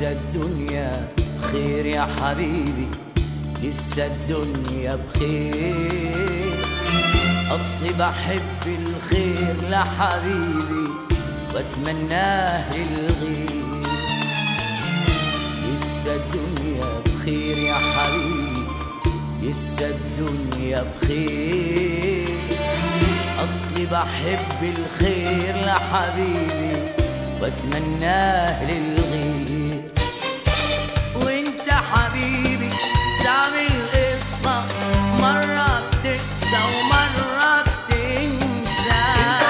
لسه الدنيا بخير يا حبيبي لسه الدنيا بخير أصلي بحب الخير لحبيبي واتمناه للغير لسه الدنيا بخير يا حبيبي لسه الدنيا بخير أصلي بحب الخير لحبيبي واتمناه للغير وانت حبيبي تعمل قصة مرة بتنسى ومرة بتنسى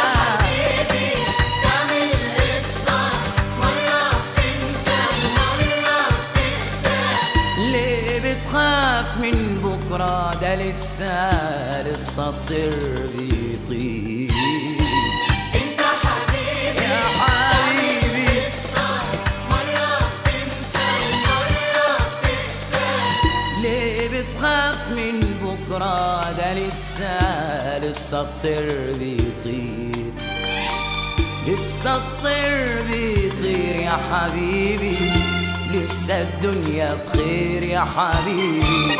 تعمل قصة مرة بتنسى ومرة بتنسى ليه بتخاف من بكرة ده لسه لسه الطير بيطير انت حبيبي يا حبيبي قصة مرة بتنسى ومرة بتنسى ليه بتخاف من بكرة ده لسه لسه الطير بيطير لسه الطير بيطير يا حبيبي لسه الدنيا بخير يا حبيبي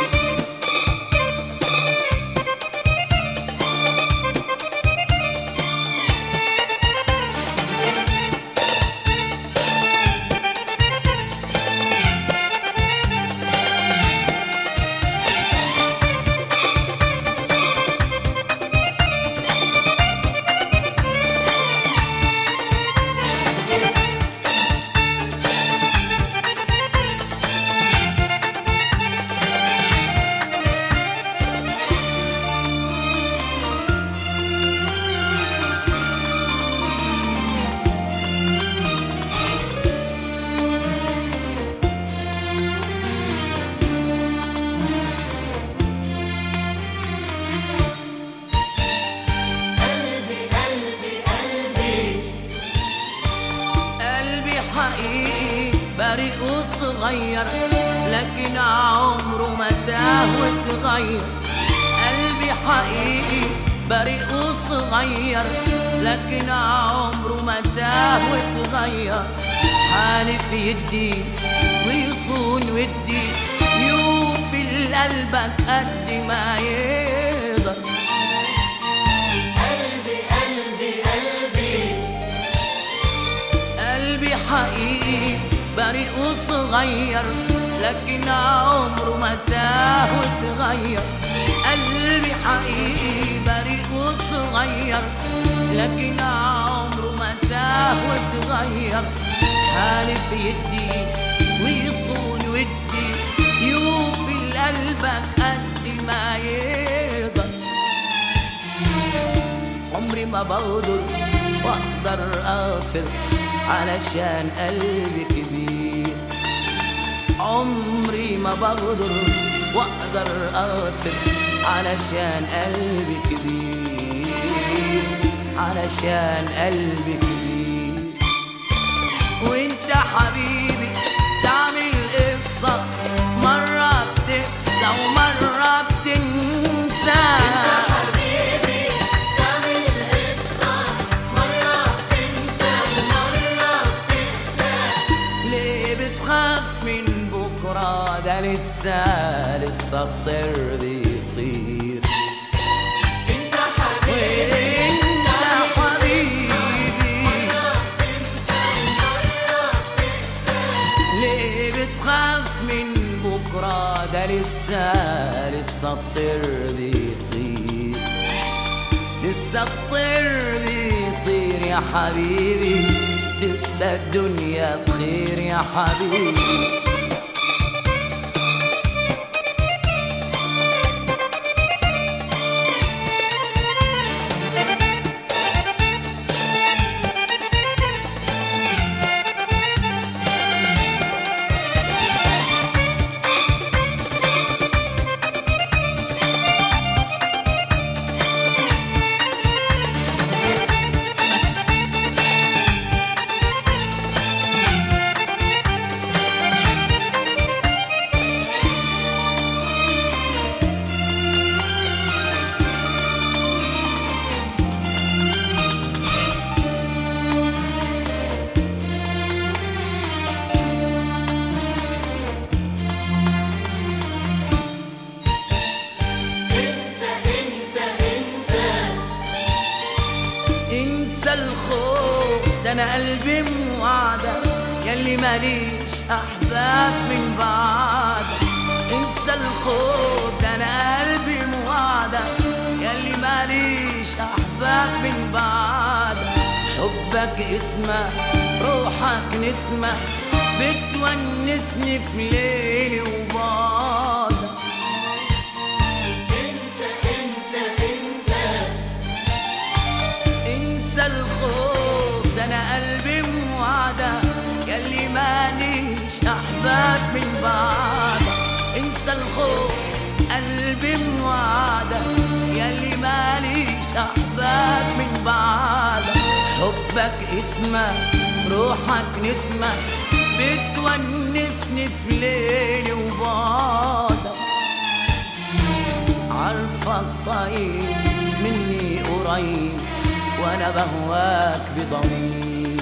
قلبي قلبي قلبي قلبي حقيقي بريء وصغير لكن عمره ما تاه وتغير قلبي حقيقي بريء وصغير لكن عمره ما تاه وتغير حالف يدي ويصون ودي يوفي لقلبك قد ما يقدر قلبي قلبي قلبي قلبي حقيقي بريء وصغير لكن عمره ما تاه وتغير قلبي حقيقي بريء وصغير لكن عمره ما تاه وتغير حالف يدي ويصون ودي يوفي لقلبك قد ما يقدر عمري ما بقدر واقدر اغفر علشان قلبي كبير عمري ما بقدر واقدر اغفر علشان قلبي كبير علشان قلبي كبير وانت حبيبي تعمل قصة مرة بتنسى ومرة بتنسى حبيبي تعمل قصة مرة بتنسى ومرة بتنسى ليه بتخاف من بكرة ده لسه لسه الطير بيطير انت حبيبي وانت حبيبي ليه بتخاف من بكرة ده لسه لسه الطير بيطير لسه الطير بيطير يا حبيبي لسه الدنيا بخير يا حبيبي انسى الخوف ده انا قلبي موعدة ياللي ماليش احباب من بعدك انسى الخوف ده انا قلبي موعدة ياللي ماليش احباب من بعدك حبك اسمه روحك نسمة بتونسني في ليلي وبعدك انسى انسى انسى انسى الخوف ده انا قلبي موعدة ياللي ماليش احباب من بعدك انسى الخوف قلبي موعدة ياللي ماليش احباب من بعدك حبك اسمه روحك نسمة بتونسني في ليلي وبعدك عارفك طيب مني قريب وانا بهواك بضمير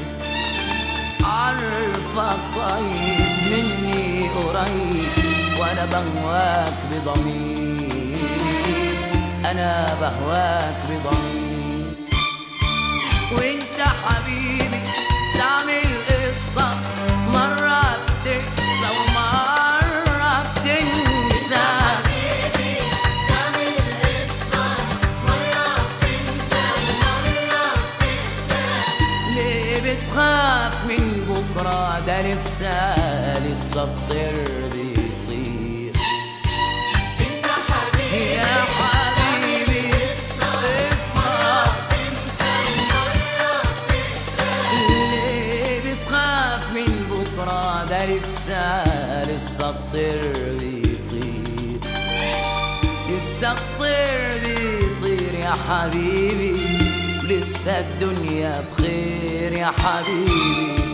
عارفك طيب مني قريب وانا بهواك بضمير انا بهواك بضمير وانت حبيبي تعمل قصة مرة بتنسى ومرة بتنسى حبيبي تعمل قصة مرة بتنسى ومرة بتنسى ليه بتخاف من بكرة ده لسه لسه الطير بيطير انت حبيبي يا حبيبي قصة بتنسى ومرة بتنسى ليه بتخاف من بكرة ده لسه لسه الطير بيطير لسه الطير بيطير يا حبيبي لسه الدنيا بخير يا حبيبي